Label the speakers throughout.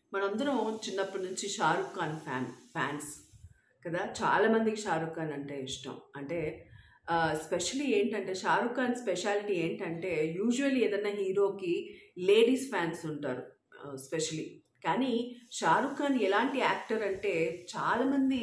Speaker 1: మనందరం చిన్నప్పటి నుంచి షారుఖ్ ఖాన్ ఫ్యాన్ ఫ్యాన్స్ కదా చాలామందికి షారుఖ్ ఖాన్ అంటే ఇష్టం అంటే స్పెషలీ ఏంటంటే షారుఖ్ ఖాన్ స్పెషాలిటీ ఏంటంటే యూజువల్లీ ఏదైనా హీరోకి లేడీస్ ఫ్యాన్స్ ఉంటారు స్పెషలీ కానీ షారుఖ్ ఖాన్ ఎలాంటి యాక్టర్ అంటే చాలామంది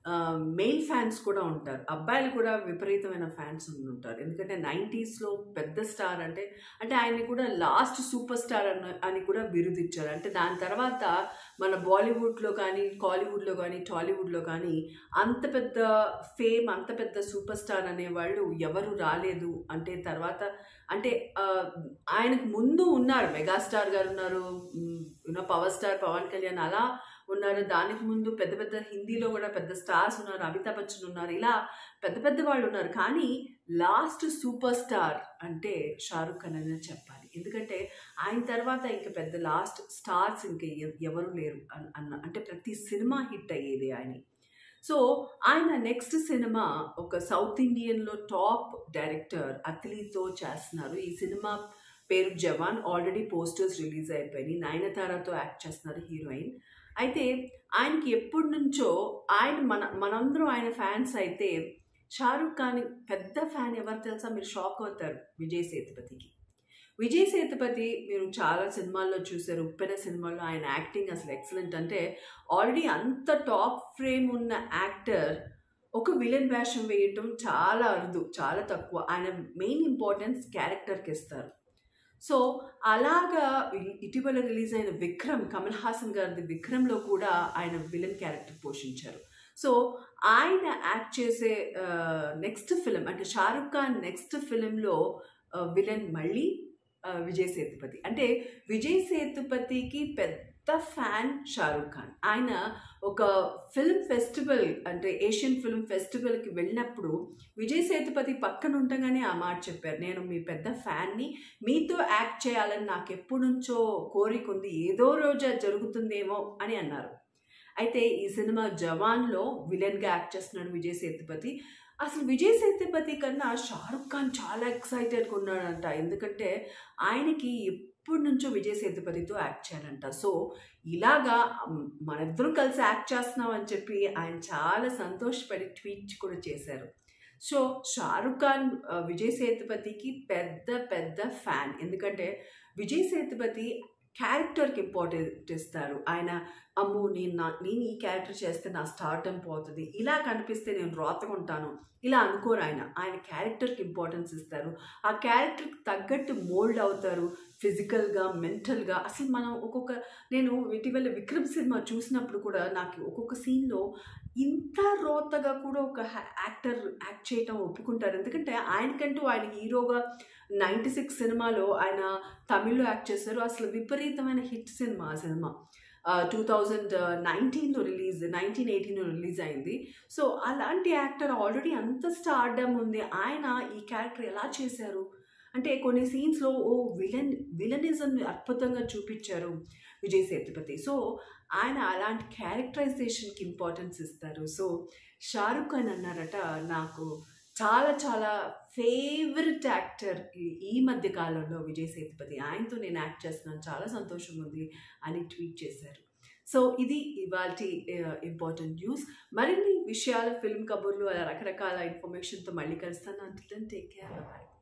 Speaker 1: మెయిల్ ఫ్యాన్స్ కూడా ఉంటారు అబ్బాయిలు కూడా విపరీతమైన ఫ్యాన్స్ ఉంటారు ఎందుకంటే నైంటీస్లో పెద్ద స్టార్ అంటే అంటే ఆయన్ని కూడా లాస్ట్ సూపర్ స్టార్ అని అని కూడా బిరుదిచ్చారు అంటే దాని తర్వాత మన బాలీవుడ్లో కానీ కాలీవుడ్లో కానీ టాలీవుడ్లో కానీ అంత పెద్ద ఫేమ్ అంత పెద్ద సూపర్ స్టార్ అనేవాళ్ళు ఎవరు రాలేదు అంటే తర్వాత అంటే ఆ, ఆయనకు ముందు ఉన్నారు మెగాస్టార్ గారు ఉన్నారు you know power star Pawan Kalyan అలా ఉన్నారు దానికి ముందు పెద్ద పెద్ద హిందీలో కూడా పెద్ద స్టార్స్ ఉన్నారు అమితాబ్ బచ్చన్ ఉన్నారు ఇలా పెద్ద పెద్ద వాళ్ళు ఉన్నారు కానీ లాస్ట్ సూపర్ స్టార్ అంటే షారుఖ్ ఖాన్ అనే చెప్పాలి ఎందుకంటే ఆయన తర్వాత ఇంకా పెద్ద లాస్ట్ స్టార్స్ ఇంకా ఎ- ఎవరు లేరు అన్న- అన్న అంటే ప్రతి సినిమా హిట్ అయ్యేది ఆయన సో ఆయన నెక్స్ట్ సినిమా ఒక సౌత్ ఇండియన్లో టాప్ డైరెక్టర్ అఖిలీతో చేస్తున్నారు ఈ సినిమా పేరు జవాన్ ఆల్రెడీ పోస్టర్స్ రిలీజ్ అయిపోయినాయి నయనతారతో యాక్ట్ చేస్తున్నారు హీరోయిన్ అయితే ఆయనకి ఎప్పటి నుంచో ఆయన మన మనందరం ఆయన ఫ్యాన్స్ అయితే షారుఖ్ ఖాన్ పెద్ద ఫ్యాన్ ఎవరు తెలుసా మీరు షాక్ అవుతారు విజయ్ సేతుపతికి విజయ్ సేతుపతి మీరు చాలా సినిమాల్లో చూశారు ఉప్పెన సినిమాలో ఆయన యాక్టింగ్ అసలు ఎక్సలెంట్ అంటే ఆల్రెడీ అంత టాప్ ఫ్రేమ్ ఉన్న యాక్టర్ ఒక విలన్ వేషం వేయటం చాలా అరుదు చాలా తక్కువ ఆయన మెయిన్ ఇంపార్టెన్స్ క్యారెక్టర్కి ఇస్తారు సో అలాగా ఇ- ఇటీవల రిలీజ్ అయిన విక్రమ్ కమల్ హాసన్ గారిది విక్రమ్లో కూడా ఆయన విలన్ క్యారెక్టర్ పోషించారు సో ఆయన యాక్ట్ చేసే నెక్స్ట్ ఫిలిం అంటే షారుఖ్ ఖాన్ నెక్స్ట్ ఫిలింలో విలన్ మళ్ళీ ఆ, విజయ్ సేతుపతి అంటే విజయ్ సేతుపతికి పెద్ద ఫ్యాన్ షారుఖ్ ఖాన్ ఆయన ఒక ఫిల్మ్ ఫెస్టివల్ అంటే ఏషియన్ ఫిల్మ్ ఫెస్టివల్కి వెళ్ళినప్పుడు విజయ్ సేతుపతి పక్కన ఉండగానే ఆ మాట చెప్పారు నేను మీ పెద్ద ఫ్యాన్ని మీతో యాక్ట్ చేయాలని నాకు ఎప్పటి నుంచో కోరిక ఉంది ఏదో రోజు అది జరుగుతుందేమో అని అన్నారు అయితే ఈ సినిమా జవాన్లో విలన్గా యాక్ట్ చేస్తున్నాడు విజయ్ సేతుపతి అసలు విజయ్ సేతుపతి కన్నా షారుఖ్ ఖాన్ చాలా ఎక్సైటెడ్గా ఉన్నాడంట ఎందుకంటే ఆయనకి ఎప్పటి నుంచో విజయ్ సేతుపతితో యాక్ట్ చేయాలంట సో ఇలాగా మ్, మనిద్దరం కలిసి యాక్ట్ చేస్తున్నాం అని చెప్పి ఆయన చాలా సంతోషపడి ట్వీట్ కూడా చేశారు సో షారుఖ్ ఖాన్ ఆ, విజయ్ సేతుపతికి పెద్ద పెద్ద ఫ్యాన్ ఎందుకంటే విజయ్ సేతుపతి క్యారెక్టర్కి ఇంపార్టెంట్ ఇస్తారు ఆయన అమ్మో నేను నా నేను ఈ క్యారెక్టర్ చేస్తే నా స్టార్టం పోతుంది ఇలా కనిపిస్తే నేను రోతకుంటాను ఇలా అనుకోరు ఆయన ఆయన క్యారెక్టర్కి ఇంపార్టెన్స్ ఇస్తారు ఆ క్యారెక్టర్కి తగ్గట్టు మోల్డ్ అవుతారు ఫిజికల్గా మెంటల్గా అసలు మనం ఒక్కొక్క నేను ఇటీవల విక్రమ్ సినిమా చూసినప్పుడు కూడా నాకు ఒక్కొక్క సీన్లో ఇంత రోతగా కూడా ఒక యాక్టర్ యాక్ట్ చేయటం ఒప్పుకుంటారు ఎందుకంటే ఆయనకంటూ ఆయన హీరోగా నైంటీ సిక్స్ సినిమాలో ఆయన తమిళ్లో యాక్ట్ చేశారు అసలు విపరీతమైన హిట్ సినిమా ఆ సినిమా టూ థౌజండ్ నైన్టీన్లో రిలీజ్ నైన్టీన్ ఎయిటీన్లో రిలీజ్ అయింది సో అలాంటి యాక్టర్ ఆల్రెడీ అంత స్టార్డమ్ ఉంది ఆయన ఈ క్యారెక్టర్ ఎలా చేశారు అంటే కొన్ని సీన్స్లో ఓ విలన్ విలనిజం అద్భుతంగా చూపించారు విజయ్ సేతుపతి సో ఆయన అలాంటి క్యారెక్టరైజేషన్కి ఇంపార్టెన్స్ ఇస్తారు సో షారుఖ్ ఖాన్ అన్నారట నాకు చాలా చాలా ఫేవరెట్ యాక్టర్ ఈ మధ్య కాలంలో విజయ్ సేతుపతి ఆయనతో నేను యాక్ట్ చేస్తున్నాను చాలా సంతోషంగా ఉంది అని ట్వీట్ చేశారు సో ఇది ఇవాళ ఇంపార్టెంట్ న్యూస్ మరిన్ని విషయాలు ఫిల్మ్ కబుర్లు అలా రకరకాల ఇన్ఫర్మేషన్తో మళ్ళీ కలుస్తాను అంటే టేక్ కేర్ బాయ్